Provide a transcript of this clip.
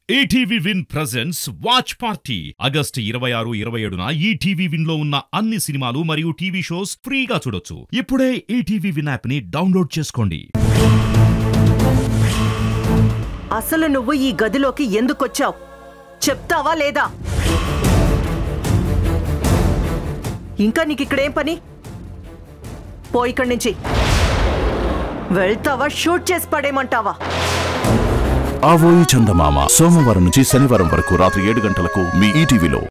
ETV Win presents watch party August ఇరవై ఆరు ఇరవై ఏడున ఈటీవీ విన్ లో ఉన్న అన్ని సినిమాలు మరియు టీవీ షోస్ ఫ్రీగా చూడొచ్చు ఇప్పుడే ఈటీవీ విన్ యాప్ ని డౌన్లోడ్ చేసుకోండి అసలు నువ్వు ఈ గదిలోకి ఎందుకొచ్చావు చెప్తావా లేదా ఇంకా నీకు ఇక్కడేం పని పో ఇక్కడి నుంచి వెళ్తావా షూట్ చేసి పడేమంటావా ఆవోయి చందమామ సోమవారం నుంచి శనివారం వరకు రాత్రి ఏడు గంటలకు మీ ఈటీవీలో